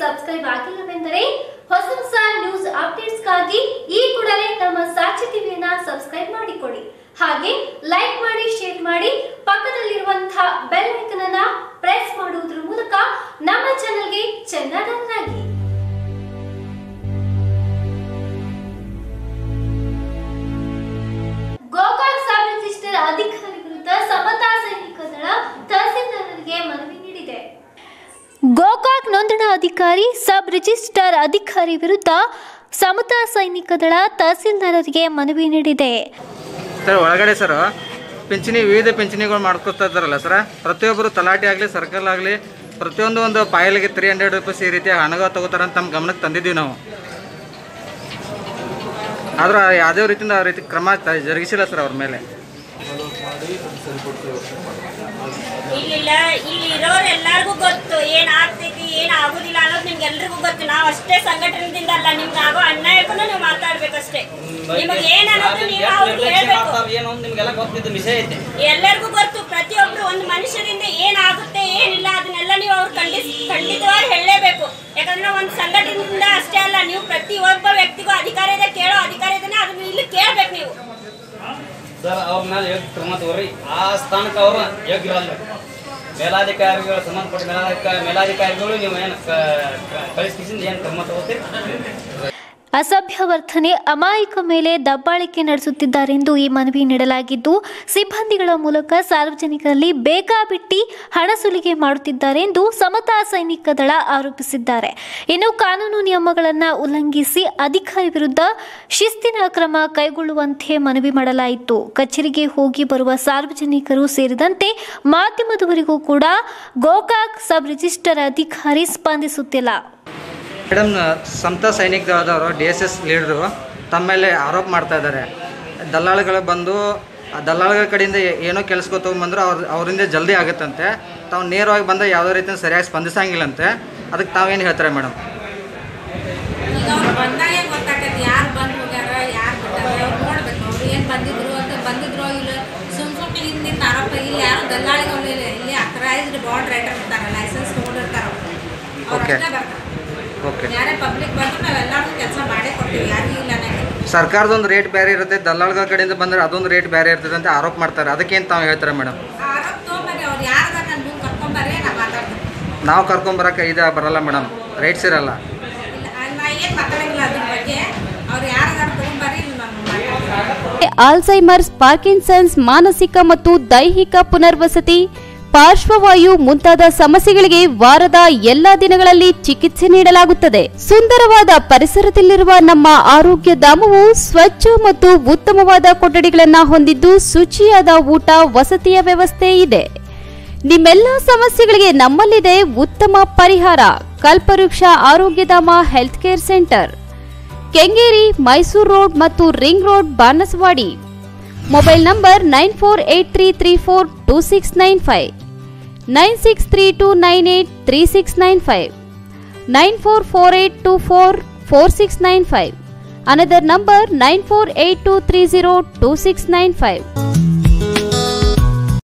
Subscribe ಆಗಿಲ್ಲವೆಂದರೆ ಹೊಸ ಹೊಸ news ಅಪ್ಡೇಟ್ಸ್ಗಾಗಿ ಈ ಕೂಡಲೇ ನಮ್ಮ ಸಾಕ್ಷಿ ಟಿವಿಯನ್ನ ಸಬ್ಸ್ಕ್ರೈಬ್ ಮಾಡಿಕೊಳ್ಳಿ ಹಾಗೆ ಲೈಕ್ ಮಾಡಿ ಶೇರ್ ಮಾಡಿ ಪಕ್ಕದಲ್ಲಿರುವಂತಹ ಬೆಲ್ ಐಕನ್ ಅನ್ನ ಪ್ರೆಸ್ ಮಾಡುವುದರ ಮೂಲಕ ನಮ್ಮ ಚಾನೆಲ್ಗೆ ಚೆನ್ನಡನ್ನಾಗಿ ಗೋಕಾಕ್ ಸಬ್ ರಿಜಿಸ್ಟರ್ ಅಧಿಕಾರಿ ವಿರುದ್ಧ ಸಮತಾ ಸೈನಿಕ ದಳ ತಹಸೀಲ್ದಾರರಿಗೆ ಮನವಿ ನೀಡಿದೆ ಗೋಕಾಕ್ ನೋಂದಣಾ ಅಧಿಕಾರಿ ಸಬ್ ರಿಜಿಸ್ಟರ್ ಅಧಿಕಾರಿ ವಿರುದ್ಧ ಸಮತಾ ಸೈನಿಕ ದಳ ತಹಸೀಲ್ದಾರರಿಗೆ ಮನವಿ ನೀಡಿದೆ ಸರ್ ಒಳಗಡೆ ಸರ್ ಪಿಂಚಣಿ ವಿವಿಧ ಪಿಂಚಣಿಗಳು ಮಾಡ್ಕೊತಾ ಇದ್ದಾರಲ್ಲ ಸರ್ ಪ್ರತಿಯೊಬ್ಬರು ತಲಾಟೆ ಆಗಲಿ ಸರ್ಕಲ್ ಆಗಲಿ ಪ್ರತಿಯೊಂದು ಒಂದು ಪಾಯಲಿಗೆ ತ್ರೀ ಹಂಡ್ರೆಡ್ ರುಪೀಸ್ ಈ ರೀತಿ ಹಣಗ ತಗೋತಾರೆ ಅಂತ ನಮ್ಮ ಗಮನಕ್ಕೆ ತಂದಿದ್ದೀವಿ ನಾವು ಆದ್ರೆ ಯಾವುದೇ ರೀತಿಯಿಂದ ಆ ರೀತಿ ಕ್ರಮ ತ- ಜರುಗಿಸಿಲ್ಲ ಸರ್ ಅವ್ರ ಮೇಲೆ ಇಲ್ಲಿಲ್ಲ ಇಲ್ಲಿ ಇರೋರು ಎಲ್ಲಾರ್ಗೂ ಗೊತ್ತು ಏನ್ ಆಗ್ತೈತಿ ಏನ್ ಆಗುದಿಲ್ಲ ಅನ್ನೋದು ನಿಮ್ಗೆ ಎಲ್ರಿಗೂ ಗೊತ್ತು ನಾವು ಅಷ್ಟೇ ಸಂಘಟನೆದಿಂದ ಅಲ್ಲ ನಿಮ್ಗೆ ಆಗೋ ಅನ್ಯಾಯಕ್ಕೂ ನೀವು ಮಾತಾಡ್ಬೇಕಷ್ಟೇ ನಿಮಗೆ ಏನ್ ಅನ್ನೋದು ನೀವು ಅವ್ರಿಗೆ ಹೇಳ್ಬೇಕು ಏನು ಅಂತ ನಿಮ್ಗೆಲ್ಲ ಗೊತ್ತಿದ್ದ ವಿಷಯ ಐತೆ ಎಲ್ಲರಿಗೂ ಗೊತ್ತು ಪ್ರತಿಯೊಬ್ರು ಒಂದು ಮನುಷ್ಯರಿಂದ ಏನಾಗುತ್ತೆ ಏನಿಲ್ಲ ಅದನ್ನೆಲ್ಲ ನೀವು ಅವ್ರು ಖಂಡಿಸ್ ಖಂಡಿತವಾಗಿ ಹೇಳಲೇಬೇಕು ಯಾಕಂದ್ರೆ ನಾವು ಒಂದು ಸಂಘಟನೆಯಿಂದ ಅಷ್ಟೇ ಅಲ್ಲ ನೀವು ಪ್ರತಿಯೊಬ್ಬ ವ್ಯಕ್ತಿಗೂ ಅಧಿಕಾರ ಇದೆ ಕೇಳೋ ಅಧಿಕಾರ ಇದೆ ಅದನ್ನ ಇಲ್ಲಿ ಕೇಳ್ಬೇಕು ನೀವು ಸರ್ ಅವ್ರ ಮೇಲೆ ಯೋಗ್ಯ ಕ್ರಮ ತಗೋರಿ ಆ ಸ್ಥಾನಕ್ಕೆ ಅವರು ಯೋಗ್ಯರಲ್ಲ ಮೇಲಾಧಿಕಾರಿಗಳು ಸಂಬಂಧಪಟ್ಟ ಮೇಲಾಧಿಕಾರಿ ಮೇಲಾಧಿಕಾರಿಗಳು ನೀವು ಏನು ಕಳಿಸ್ಕಿಸಿಂದ ಏನು ಕ್ರಮ ತಗೋತೀರಿ ಅಸಭ್ಯ ವರ್ತನೆ ಅಮಾಯಕ ಮೇಲೆ ದಬ್ಬಾಳಿಕೆ ನಡೆಸುತ್ತಿದ್ದಾರೆಂದು ಈ ಮನವಿ ನೀಡಲಾಗಿದ್ದು ಸಿಬ್ಬಂದಿಗಳ ಮೂಲಕ ಸಾರ್ವಜನಿಕರಲ್ಲಿ ಬೇಕಾಬಿಟ್ಟಿ ಹಣ ಸುಲಿಗೆ ಮಾಡುತ್ತಿದ್ದಾರೆ ಎಂದು ಸಮತಾ ಸೈನಿಕ ದಳ ಆರೋಪಿಸಿದ್ದಾರೆ ಇನ್ನು ಕಾನೂನು ನಿಯಮಗಳನ್ನು ಉಲ್ಲಂಘಿಸಿ ಅಧಿಕಾರಿ ವಿರುದ್ಧ ಶಿಸ್ತಿನ ಕ್ರಮ ಕೈಗೊಳ್ಳುವಂತೆ ಮನವಿ ಮಾಡಲಾಯಿತು ಕಚೇರಿಗೆ ಹೋಗಿ ಬರುವ ಸಾರ್ವಜನಿಕರು ಸೇರಿದಂತೆ ಮಾಧ್ಯಮದವರಿಗೂ ಕೂಡ ಗೋಕಾಕ್ ಸಬ್ ರಿಜಿಸ್ಟರ್ ಅಧಿಕಾರಿ ಸ್ಪಂದಿಸುತ್ತಿಲ್ಲ ಮೇಡಮ್ ಸಮತಾ ಸೈನಿಕ ದಳದವರು ಡಿ ಎಸ್ ಎಸ್ ಲೀಡ್ರು ತಮ್ಮ ಮೇಲೆ ಆರೋಪ ಮಾಡ್ತಾ ಇದ್ದಾರೆ ದಲ್ಲಾಳಿಗಳು ಬಂದು ಆ ದಲ್ಲಾಳಿಗಳ ಕಡೆಯಿಂದ ಏ- ಏನೋ ಕೆಲಸ ತೊಗೊಂಬಂದ್ರೆ ಅವ್ರ ಅವರಿಂದ ಜಲ್ದಿ ಆಗುತ್ತಂತೆ ತಾವು ನೇರವಾಗಿ ಬಂದ ಯಾವುದೇ ರೀತಿಯ ಸರಿಯಾಗಿ ಸ್ಪಂದಿಸಂಗಿಲ್ಲಂತೆ ಅದಕ್ಕೆ ತಾವೇನು ಹೇಳ್ತಾರೆ ಮೇಡಮ್ ಈಗ ಅವ್ರು ಬಂದಾಗ ಗೊತ್ತಾಗತ್ತೆ ಯಾರು ಬಂದು ಹೋಗ್ಯಾರ ಯಾರು ಬಿಟ್ಟಾರ ಅವ್ರು ನೋಡ್ಬೇಕು ಅವ್ರು ಏನು ಬಂದಿದ್ರು ಅಂತ ಬಂದಿದ್ರು ಇಲ್ಲ ಸುಮ್ ಸುಮ್ಮನೆ ಹಿಂದಿನ ಆರೋಪ ಇಲ್ಲಿ ಯಾರು ದಲ್ಲಾಳಿಗಳು ಇಲ್ಲ ಇಲ್ಲಿ ಅಕ್ರೈಸ್ಡ್ ಬಾಂಡ್ ರೈಟರ್ ಇರ್ತಾರೆ ಲೈಸೆನ್ಸ್ ತೊಗೊಂಡಿರ್ತಾರೆ ಅವ್ರು ಅವ್ರು Okay. ಅಷ್ಟೇ ಬರ್ತಾರೆ ಓಕೆ ಯಾರೇ ಪಬ್ಲಿಕ್ ಬಂದ್ರು ನಾವೆಲ್ಲರೂ ಕೆಲಸ ಮಾಡೇ ಕೊಡ್ತೀವಿ ಯಾರಿಗೂ ಇಲ್ಲ ನನಗೆ ಸರ್ಕಾರದೊಂದು ರೇಟ್ ಬೇರೆ ಇರುತ್ತೆ ದಲ್ಲಾಳಿಗಳ ಕಡೆಯಿಂದ ಬಂದರೆ ಅದೊಂದು ರೇಟ್ ಬೇರೆ ಇರ್ತದೆ ಅಂತ ಆರೋಪ ಮಾಡ್ತಾರೆ ಅದಕ್ಕೇನು ತಾವು ಹೇಳ್ತಾರೆ ಮೇಡಮ್ ಆರೋಪ ತೊಗೊಂಬರ್ರಿ ಅವ್ರು ಯಾರದ ನನ್ನ ಮುಂದೆ ಕರ್ಕೊಂಬರ್ರಿ ನಾ ಮಾತಾಡ್ತೀನಿ ನಾವು ಕರ್ಕೊಂಬರಕ್ಕೆ ಇದು ಬರಲ್ಲ ಮೇಡಮ್ ರೈಟ್ಸ್ ಇರಲ್ಲ ಇಲ್ಲ ನಾ ಏನು ಮಾತಾಡಂಗಿಲ್ಲ ಅದ್ರ ಬಗ್ಗೆ ಅವ್ರು ಯಾರದಾರು ತೊಗೊಂಬರ್ರಿ ಇಲ್ಲಿ ನಾನು ಮಾತಾಡ್ತೀನಿ ಆಲ್ಝೈಮರ್ಸ್ ಪಾರ್ಕಿನ್ಸನ್ಸ್ ಮಾನಸಿಕ ಮತ್ತು ದೈಹಿಕ ಪುನರ್ವಸತಿ ಪಾರ್ಶ್ವವಾಯು ಮುಂತಾದ ಸಮಸ್ಯೆಗಳಿಗೆ ವಾರದ ಎಲ್ಲಾ ದಿನಗಳಲ್ಲಿ ಚಿಕಿತ್ಸೆ ನೀಡಲಾಗುತ್ತದೆ ಸುಂದರವಾದ ಪರಿಸರದಲ್ಲಿರುವ ನಮ್ಮ ಆರೋಗ್ಯ ಧಾಮವು ಸ್ವಚ್ಛ ಮತ್ತು ಉತ್ತಮವಾದ ಕೊಠಡಿಗಳನ್ನು ಹೊಂದಿದ್ದು ಶುಚಿಯಾದ ಊಟ ವಸತಿಯ ವ್ಯವಸ್ಥೆ ಇದೆ ನಿಮ್ಮೆಲ್ಲ ಸಮಸ್ಯೆಗಳಿಗೆ ನಮ್ಮಲ್ಲಿದೆ ಉತ್ತಮ ಪರಿಹಾರ Kalpavriksha Arogyadhama health care centre Kengeri Mysore road ಮತ್ತು ring road Banaswadi mobile number nine four eight three three four two six nine five nine six three two nine eight three six nine five nine four four eight two four four six nine five another number nine four eight two three zero two six nine five